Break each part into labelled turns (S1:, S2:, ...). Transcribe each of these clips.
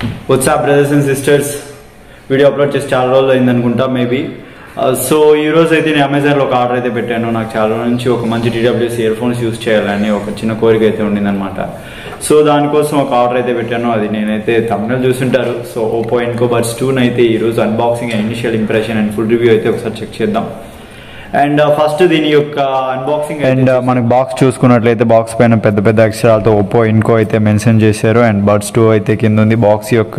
S1: WhatsApp brothers and sisters video upload చేసి చాలా రోజులు అయింది అనుకుంటా మేబీ సో ఈ రోజు అయితే నేను అమెజాన్లో ఒక ఆర్డర్ అయితే పెట్టాను నాకు చాలా రోజుల నుంచి ఒక మంచి టీడబ్ల్యూఎస్ ఇయర్ ఫోన్స్ యూస్ చేయాలని ఒక చిన్న కోరిక అయితే ఉండిందనమాట సో దానికోసం ఒక ఆర్డర్ అయితే పెట్టాను అది నేనైతే తమిళ చూసుంటారు so Oppo Enco Buds two అయితే ఈ రోజు unboxing and initial impression and full review అయితే ఒకసారి చెక్ చేద్దాం అండ్ ఫస్ట్ దీని యొక్క అన్బాక్సింగ్ అండ్ మనకి బాక్స్ చూసుకున్నట్లయితే బాక్స్ పైన పెద్ద పెద్ద అక్షరాలతో ఒప్పో ఇన్కో అయితే మెన్షన్ చేశారు అండ్ బడ్స్ టూ అయితే కింద ఉంది బాక్స్ యొక్క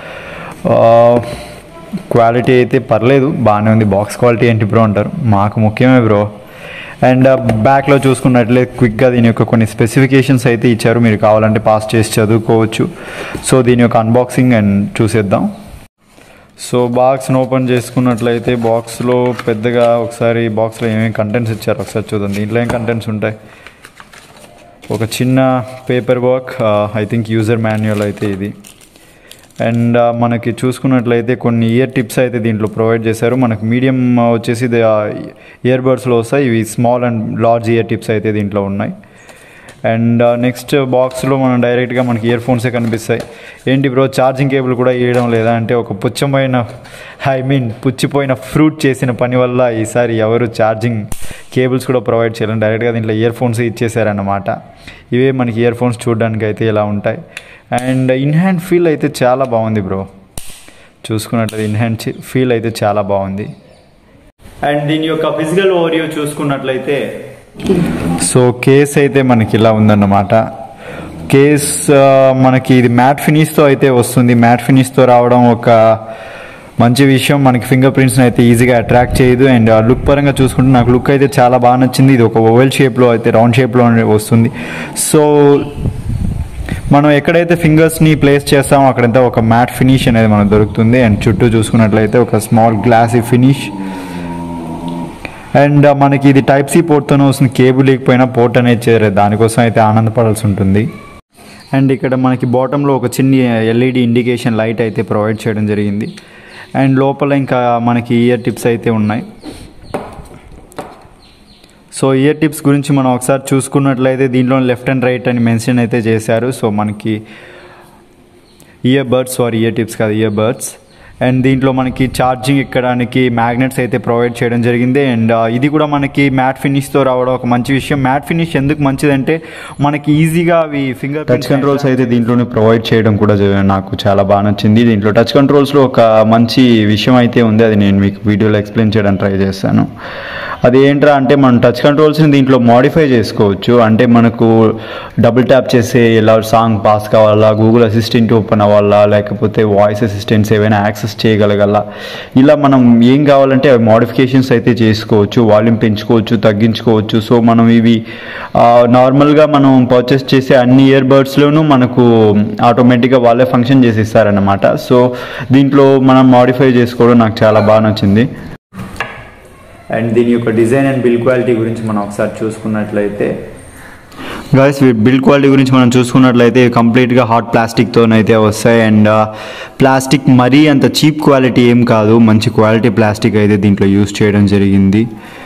S1: క్వాలిటీ అయితే పర్లేదు బాగానే ఉంది బాక్స్ క్వాలిటీ ఏంటి బ్రో అంటారు మాకు ముఖ్యమే బ్రో అండ్ బ్యాక్లో చూసుకున్నట్లయితే క్విక్గా దీని యొక్క కొన్ని స్పెసిఫికేషన్స్ అయితే ఇచ్చారు మీరు కావాలంటే పాస్ చేసి చదువుకోవచ్చు సో దీని యొక్క అన్బాక్సింగ్ అండ్ చూసేద్దాం సో బాక్స్ని ఓపెన్ చేసుకున్నట్లయితే బాక్స్లో పెద్దగా ఒకసారి బాక్స్లో ఏమేమి కంటెంట్స్ ఇచ్చారు ఒకసారి చూద్దాం దీంట్లో ఏం కంటెంట్స్ ఉంటాయి ఒక చిన్న paper work I think user manual అయితే ఇది అండ్ మనకి చూసుకున్నట్లయితే కొన్ని ఇయర్ టిప్స్ అయితే దీంట్లో ప్రొవైడ్ చేశారు మనకు మీడియం వచ్చేసి ఇయర్ బడ్స్లో వస్తాయి ఇవి small and large ear tips అయితే దీంట్లో ఉన్నాయి అండ్ నెక్స్ట్ బాక్స్లో మనం డైరెక్ట్గా మనకి ఇయర్ ఫోన్సే కనిపిస్తాయి ఏంటి బ్రో ఛార్జింగ్ కేబుల్ కూడా ఇవ్వడం లేదా అంటే ఒక పుచ్చమైన ఐ మీన్ పుచ్చిపోయిన ఫ్రూట్ చేసిన పని వల్ల ఈసారి ఎవరు ఛార్జింగ్ కేబుల్స్ కూడా ప్రొవైడ్ చేయలేం డైరెక్ట్గా దీంట్లో ఇయర్ ఫోన్స్ ఇచ్చేసారన్నమాట ఇవే మనకి ఇయర్ ఫోన్స్ చూడడానికి అయితే ఇలా ఉంటాయి అండ్ ఇన్ హ్యాండ్ ఫీల్ అయితే చాలా బాగుంది బ్రో చూసుకున్నట్లయితే ఇన్ హ్యాండ్ ఫీల్ అయితే చాలా బాగుంది అండ్ దీని యొక్క ఫిజికల్ ఓరియో చూసుకున్నట్లయితే సో కేస్ అయితే మనకి ఇలా ఉందన్నమాట కేస్ మనకి ఇది మ్యాట్ ఫినిష్తో అయితే వస్తుంది మ్యాట్ ఫినిష్తో రావడం ఒక మంచి విషయం మనకి ఫింగర్ ప్రింట్స్ని అయితే ఈజీగా అట్రాక్ట్ చేయదు అండ్ లుక్ పరంగా చూసుకుంటే నాకు లుక్ అయితే చాలా బాగా నచ్చింది ఇది ఒక ఓవెల్ షేప్లో అయితే రౌండ్ షేప్లో వస్తుంది సో మనం ఎక్కడైతే ఫింగర్స్ని ప్లేస్ చేస్తామో అక్కడంతా ఒక మ్యాట్ ఫినిష్ అనేది మనకు దొరుకుతుంది అండ్ చుట్టూ చూసుకున్నట్లయితే ఒక స్మాల్ గ్లాసీ ఫినిష్ అండ్ మనకి ఇది టైప్ సి పోర్ట్తోనే వస్తుంది కేబుల్ లేకపోయినా పోర్ట్ అనేది చేరే దానికోసం అయితే ఆనందపడాల్సి ఉంటుంది అండ్ ఇక్కడ మనకి బాటంలో ఒక చిన్న ఎల్ఈడి ఇండికేషన్ లైట్ అయితే ప్రొవైడ్ చేయడం జరిగింది అండ్ లోపల ఇంకా మనకి ఇయర్ టిప్స్ అయితే ఉన్నాయి సో ఇయర్ టిప్స్ గురించి మనం ఒకసారి చూసుకున్నట్లయితే దీంట్లో లెఫ్ట్ అండ్ రైట్ అని మెన్షన్ అయితే చేశారు సో మనకి ear buds sorry ear tips కాదు ఇయర్ బర్డ్స్ అండ్ దీంట్లో మనకి ఛార్జింగ్ ఎక్కడానికి మ్యాగ్నెట్స్ అయితే ప్రొవైడ్ చేయడం జరిగింది అండ్ ఇది కూడా మనకి మ్యాట్ ఫినిష్తో రావడం ఒక మంచి విషయం మ్యాట్ ఫినిష్ ఎందుకు మంచిదంటే మనకి ఈజీగా అవి ఫింగర్ టచ్ కంట్రోల్స్ అయితే దీంట్లోనే ప్రొవైడ్ చేయడం కూడా నాకు చాలా బాగా నచ్చింది దీంట్లో టచ్ కంట్రోల్స్లో ఒక మంచి విషయం అయితే ఉంది అది నేను మీకు వీడియోలో ఎక్స్ప్లెయిన్ చేయడానికి ట్రై చేస్తాను అది ఏంట్రా అంటే మనం టచ్ కంట్రోల్స్ని దీంట్లో మాడిఫై చేసుకోవచ్చు అంటే మనకు డబుల్ ట్యాప్ చేసే ఇలా సాంగ్ పాస్ కావాలా గూగుల్ అసిస్టెంట్ ఓపెన్ అవ్వాలా లేకపోతే వాయిస్ అసిస్టెంట్స్ ఏవైనా యాక్సెస్ చేయగలగల ఇలా మనం ఏం కావాలంటే అవి మోడిఫికేషన్స్ అయితే చేసుకోవచ్చు వాల్యూమ్ పెంచుకోవచ్చు తగ్గించుకోవచ్చు సో మనం ఇవి నార్మల్గా మనం పర్చేస్ చేసే అన్ని ఇయర్ బర్డ్స్లోనూ మనకు ఆటోమేటిక్గా వాళ్ళే ఫంక్షన్ చేసి ఇస్తారనమాట సో దీంట్లో మనం మాడిఫై చేసుకోవడం నాకు చాలా బాగా నచ్చింది అండ్ దీని యొక్క డిజైన్ అండ్ బిల్ క్వాలిటీ గురించి మనం ఒకసారి చూసుకున్నట్లయితే గాయస్ బిల్డ్ క్వాలిటీ గురించి మనం చూసుకున్నట్లయితే కంప్లీట్గా హాట్ ప్లాస్టిక్తోనైతే వస్తాయి అండ్ ప్లాస్టిక్ మరీ అంత చీప్ క్వాలిటీ ఏం కాదు మంచి క్వాలిటీ ప్లాస్టిక్ అయితే దీంట్లో యూస్ చేయడం జరిగింది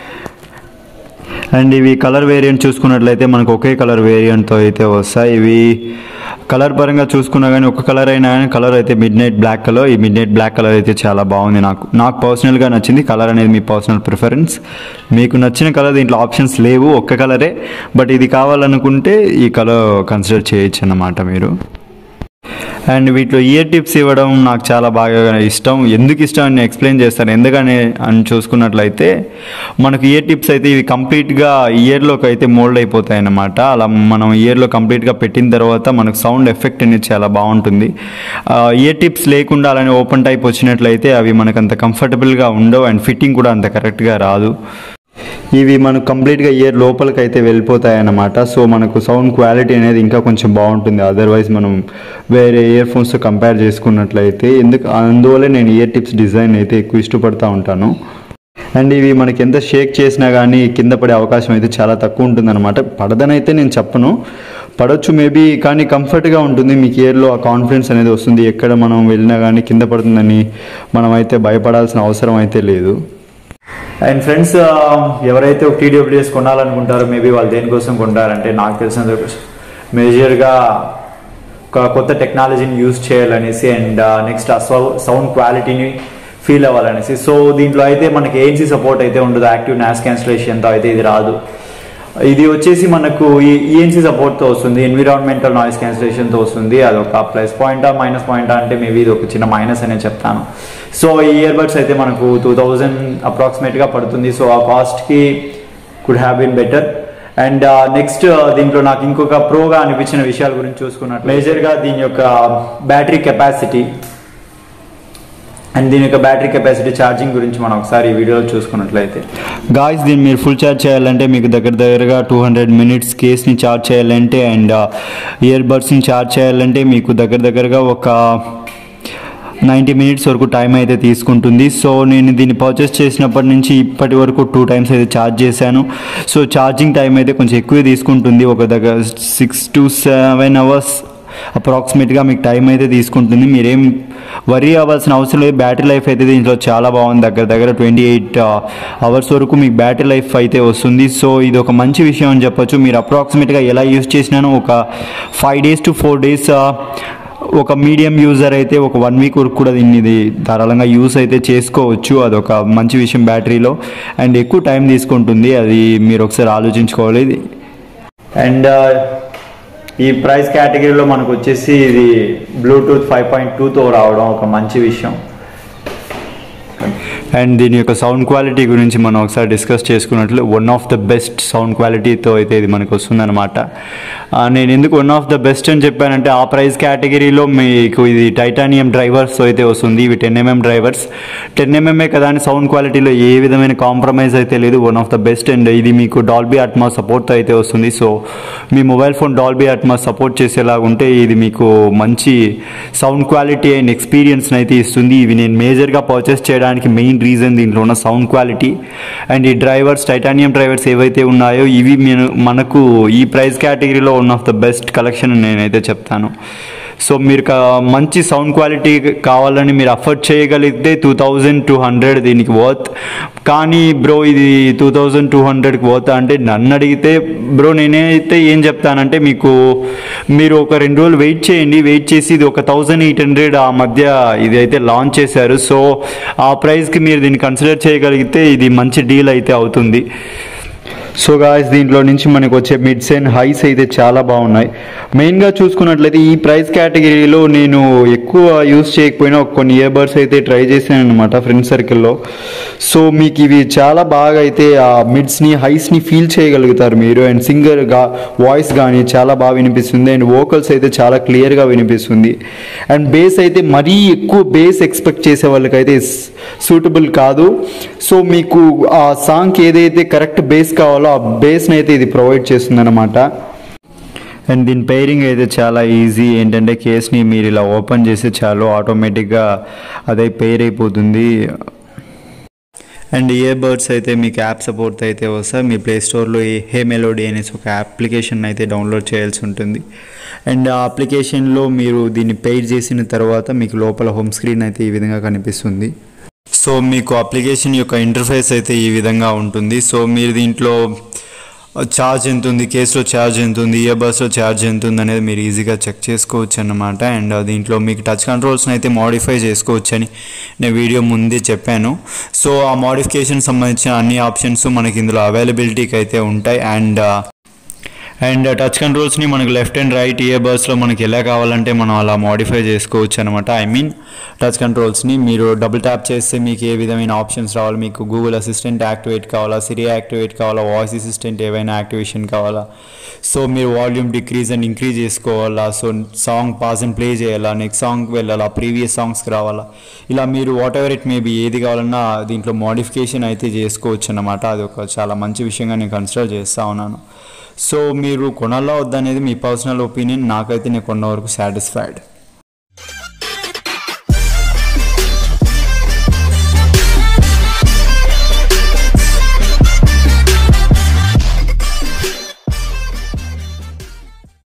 S1: అండ్ ఇవి కలర్ వేరియంట్ చూసుకున్నట్లయితే మనకు ఒకే కలర్ వేరియంట్తో అయితే వస్తాయి ఇవి కలర్ పరంగా చూసుకున్నా కానీ ఒక కలర్ అయినా కానీ కలర్ అయితే మిడ్ నైట్ బ్లాక్ కలర్ ఈ మిడ్ నైట్ బ్లాక్ కలర్ అయితే చాలా బాగుంది నాకు నాకు పర్సనల్గా నచ్చింది కలర్ అనేది మీ పర్సనల్ ప్రిఫరెన్స్ మీకు నచ్చిన కలర్ దీంట్లో ఆప్షన్స్ లేవు ఒక్క కలరే బట్ ఇది కావాలనుకుంటే ఈ కలర్ కన్సిడర్ చేయొచ్చు అన్నమాట మీరు అండ్ వీటిలో ఇయర్ టిప్స్ ఇవ్వడం నాకు చాలా బాగా ఇష్టం ఎందుకు ఇష్టం అని ఎక్స్ప్లెయిన్ చేస్తాను ఎందుకని అని చూసుకున్నట్లయితే మనకు ఇయర్ టిప్స్ అయితే ఇవి కంప్లీట్గా ఇయర్లోకి అయితే మోల్డ్ అయిపోతాయి అన్నమాట అలా మనం ఇయర్లో కంప్లీట్గా పెట్టిన తర్వాత మనకు సౌండ్ ఎఫెక్ట్ అనేది చాలా బాగుంటుంది ఇయర్ టిప్స్ లేకుండా అలానే ఓపెన్ టైప్ వచ్చినట్లయితే అవి మనకు అంత కంఫర్టబుల్గా ఉండవు అండ్ ఫిట్టింగ్ కూడా అంత కరెక్ట్గా రాదు ఇవి మనకు కంప్లీట్గా ఇయర్ లోపలికి అయితే వెళ్ళిపోతాయి అన్నమాట సో మనకు సౌండ్ క్వాలిటీ అనేది ఇంకా కొంచెం బాగుంటుంది అదర్వైజ్ మనం వేరే ఇయర్ ఫోన్స్తో కంపేర్ చేసుకున్నట్లయితే ఎందుకు అందువల్లే నేను ఇయర్ టిప్స్ డిజైన్ అయితే ఎక్కువ ఇష్టపడతా ఉంటాను అండ్ ఇవి మనకి ఎంత షేక్ చేసినా కానీ కింద పడే అవకాశం అయితే చాలా తక్కువ ఉంటుంది అనమాట పడదనైతే నేను చెప్పను పడవచ్చు మేబీ కానీ కంఫర్ట్గా ఉంటుంది మీకు ఇయర్లో ఆ కాన్ఫిడెన్స్ అనేది వస్తుంది ఎక్కడ మనం వెళ్ళినా కానీ కింద పడుతుందని మనం అయితే భయపడాల్సిన అవసరం అయితే లేదు అండ్ ఫ్రెండ్స్ ఎవరైతే ఒక టీడబ్ల్యూఎస్ కొనాలనుకుంటారో మేబీ వాళ్ళు దేనికోసం కొంటారంటే నాకు తెలిసినంత మేజర్గా ఒక కొత్త టెక్నాలజీని యూజ్ చేయాలనేసి అండ్ నెక్స్ట్ ఆ సౌండ్ క్వాలిటీని ఫీల్ అవ్వాలనేసి సో దీంట్లో అయితే మనకి ఏఎన్సీ సపోర్ట్ అయితే ఉండదు యాక్టివ్ నాస్ క్యాన్సిలేషన్తో అయితే ఇది రాదు ఇది వచ్చేసి మనకు ఈ ఈఎన్సీ సపోర్ట్తో వస్తుంది ఎన్విరాన్మెంటల్ నాయిస్ క్యాన్సిలేషన్తో వస్తుంది అదొక ప్లస్ పాయింటా మైనస్ పాయింటా అంటే మేబీ ఇది ఒక చిన్న మైనస్ అనే చెప్తాను సో ఈ ఇయర్ బడ్స్ అయితే మనకు టూ థౌజండ్ అప్రాక్సిమేట్గా పడుతుంది సో ఆ కాస్ట్కి could have been better and next దీంట్లో నాకు ఇంకొక ప్రోగా అనిపించిన విషయాల గురించి చూసుకున్నట్టు మేజర్గా దీని యొక్క బ్యాటరీ కెపాసిటీ అండ్ దీని యొక్క బ్యాటరీ కెపాసిటీ ఛార్జింగ్ గురించి మనం ఒకసారి ఈ వీడియోలో చూసుకున్నట్లయితే గాయస్ దీన్ని మీరు ఫుల్ ఛార్జ్ చేయాలంటే మీకు దగ్గర దగ్గరగా టూ హండ్రెడ్ మినిట్స్ కేస్ని ఛార్జ్ చేయాలంటే అండ్ ఇయర్ బడ్స్ని ఛార్జ్ చేయాలంటే మీకు దగ్గర దగ్గరగా ఒక నైంటీ మినిట్స్ వరకు టైం అయితే తీసుకుంటుంది సో నేను దీన్ని పర్చేస్ చేసినప్పటి నుంచి ఇప్పటి వరకు టూ టైమ్స్ అయితే ఛార్జ్ చేశాను సో ఛార్జింగ్ టైం అయితే కొంచెం ఎక్కువే తీసుకుంటుంది ఒక దగ్గర సిక్స్ టు సెవెన్ అవర్స్ అప్రాక్సిమేట్గా మీకు టైం అయితే తీసుకుంటుంది మీరేం వరీ అవ్వాల్సిన అవసరం లేదు బ్యాటరీ లైఫ్ అయితే దీంట్లో చాలా బాగుంది దగ్గర దగ్గర ట్వంటీ ఎయిట్ అవర్స్ వరకు మీకు బ్యాటరీ లైఫ్ అయితే వస్తుంది సో ఇది ఒక మంచి విషయం అని చెప్పొచ్చు మీరు అప్రాక్సిమేట్గా ఎలా యూస్ చేసినానో ఒక five days to four days ఒక మీడియం యూజర్ అయితే ఒక వన్ వీక్ వరకు కూడా దీన్ని ఇది ధారాళంగా యూస్ అయితే చేసుకోవచ్చు అదొక మంచి విషయం బ్యాటరీలో అండ్ ఎక్కువ టైం తీసుకుంటుంది అది మీరు ఒకసారి ఆలోచించుకోవాలి అండ్ ఈ ప్రైస్ కేటగిరీలో మనకు వచ్చేసి ఇది బ్లూటూత్ ఫైవ్ పాయింట్ టూతో రావడం ఒక మంచి విషయం అండ్ దీని యొక్క సౌండ్ క్వాలిటీ గురించి మనం ఒకసారి డిస్కస్ చేసుకున్నట్లు one of the best sound క్వాలిటీతో అయితే ఇది మనకు వస్తుందన్నమాట ఆ, నేను ఎందుకు వన్ ఆఫ్ ద బెస్ట్ అని చెప్పానంటే ఆ ప్రైస్ కేటగిరీలో మీకు ఇది టైటానియం డ్రైవర్స్ అయితే వస్తుంది ఇవి టెన్ ఎంఎం డ్రైవర్స్ టెన్ ఎంఎంఏ కదా అని సౌండ్ క్వాలిటీలో ఏ విధమైన కాంప్రమైజ్ అయితే లేదు one of the best and ఇది మీకు డాల్బీ అట్మాస్ సపోర్ట్తో అయితే వస్తుంది సో మీ mobile phone Dolby Atmos support చేసేలాగా ఉంటే ఇది మీకు మంచి సౌండ్ క్వాలిటీ అండ్ ఎక్స్పీరియన్స్ని అయితే ఇస్తుంది ఇవి నేను మేజర్గా పర్చేస్ చేయడానికి మెయిన్ రీజన్ దీంట్లో ఉన్న సౌండ్ క్వాలిటీ అండ్ ఈ డ్రైవర్స్ టైటానియం డ్రైవర్స్ ఏవైతే ఉన్నాయో ఇవి మన- మనకు ఈ ప్రైస్ కేటగిరీలో one of the best collection అని నేనైతే చెప్తాను సో మీరు కా- మంచి సౌండ్ క్వాలిటీ కావాలని మీరు అఫోర్డ్ చేయగలిగితే టూ థౌజండ్ టూ హండ్రెడ్ దీనికి వర్త్ కానీ బ్రో ఇది టూ థౌజండ్ టూ హండ్రెడ్కి వర్త్ అంటే నన్ను అడిగితే బ్రో నేనైతే ఏం చెప్తానంటే మీకు మీరు ఒక రెండు రోజులు వెయిట్ చేయండి వెయిట్ చేసి ఇది ఒక థౌజండ్ ఎయిట్ హండ్రెడ్ ఆ మధ్య ఇది అయితే లాంచ్ చేశారు సో ఆ ప్రైస్కి మీరు దీన్ని కన్సిడర్ చేయగలిగితే ఇది మంచి డీల్ అయితే అవుతుంది సో గాయస్ దీంట్లో నుంచి మనకు వచ్చే మిడ్స్ అండ్ హైస్ అయితే చాలా బాగున్నాయి మెయిన్గా చూసుకున్నట్లయితే ఈ ప్రైస్ కేటగిరీలో నేను ఎక్కువ యూస్ చేయకపోయినా ఒక కొన్ని ఇయర్ బడ్స్ అయితే ట్రై చేశాను అనమాట ఫ్రెండ్ సర్కిల్లో సో మీకు ఇవి చాలా బాగా అయితే ఆ మిడ్స్ని హైస్ని ఫీల్ చేయగలుగుతారు మీరు అండ్ సింగర్గా వాయిస్ కానీ చాలా బాగా వినిపిస్తుంది అండ్ వోకల్స్ అయితే చాలా క్లియర్గా వినిపిస్తుంది అండ్ బేస్ అయితే మరీ ఎక్కువ బేస్ ఎక్స్పెక్ట్ చేసే వాళ్ళకైతే సూటబుల్ కాదు సో మీకు ఆ సాంగ్కి ఏదైతే కరెక్ట్ బేస్ కావాలో ఆ బేస్ని అయితే ఇది ప్రొవైడ్ చేస్తుంది అనమాట అండ్ దీని పేరింగ్ అయితే చాలా ఈజీ ఏంటంటే కేస్ని మీరు ఇలా ఓపెన్ చేస్తే చాలు ఆటోమేటిక్గా అదే పేర్ అయిపోతుంది అండ్ ఇయర్ బర్డ్స్ అయితే మీకు యాప్ సపోర్ట్ అయితే వస్తాయి మీ ప్లే స్టోర్లో ఈ హే మెలోడీ అనేసి ఒక అప్లికేషన్ అయితే డౌన్లోడ్ చేయాల్సి ఉంటుంది అండ్ ఆ అప్లికేషన్లో మీరు దీన్ని పెయిడ్ చేసిన తర్వాత మీకు లోపల హోమ్ స్క్రీన్ అయితే ఈ విధంగా కనిపిస్తుంది సో మీకు అప్లికేషన్ యొక్క ఇంటర్ఫేస్ అయితే ఈ విధంగా ఉంటుంది సో మీరు దీంట్లో ఛార్జ్ ఎంత ఉంది కేసులో ఛార్జ్ ఎంత ఉంది ఇయర్ బస్లో ఛార్జ్ ఎంత ఉంది అనేది మీరు ఈజీగా చెక్ చేసుకోవచ్చు అన్నమాట అండ్ దీంట్లో మీకు టచ్ కంట్రోల్స్ని అయితే మోడిఫై చేసుకోవచ్చు అని నేను వీడియో ముందే చెప్పాను సో ఆ మోడిఫికేషన్ సంబంధించిన అన్ని ఆప్షన్స్ మనకి ఇందులో అవైలబిలిటీకి అయితే ఉంటాయి అండ్ అండ్ టచ్ కంట్రోల్స్ని మనకు లెఫ్ట్ అండ్ రైట్ ఇయర్ బర్స్లో మనకి ఎలా కావాలంటే మనం అలా మోడిఫై చేసుకోవచ్చు అనమాట ఐ మీన్ టచ్ కంట్రోల్స్ని మీరు డబుల్ ట్యాప్ చేస్తే మీకు ఏ విధమైన ఆప్షన్స్ రావాలి మీకు గూగుల్ అసిస్టెంట్ యాక్టివేట్ కావాలా సిరి యాక్టివేట్ కావాలా వాయిస్ అసిస్టెంట్ ఏవైనా యాక్టివేషన్ కావాలా సో మీరు వాల్యూమ్ డిక్రీజ్ అండ్ ఇంక్రీజ్ చేసుకోవాలా so song pause and play చేయాలా నెక్స్ట్ సాంగ్కి వెళ్ళాలా ప్రీవియస్ సాంగ్స్కి రావాలా ఇలా మీరు whatever it may be ఏది కావాలన్నా దీంట్లో మోడిఫికేషన్ అయితే చేసుకోవచ్చు అన్నమాట అది ఒక చాలా మంచి విషయంగా నేను కన్సిడర్ చేస్తూ ఉన్నాను సో మీరు కొనాలా వద్దనేది మీ పర్సనల్ ఒపీనియన్ నాకైతే నేను కొన్న వరకు సాటిస్ఫైడ్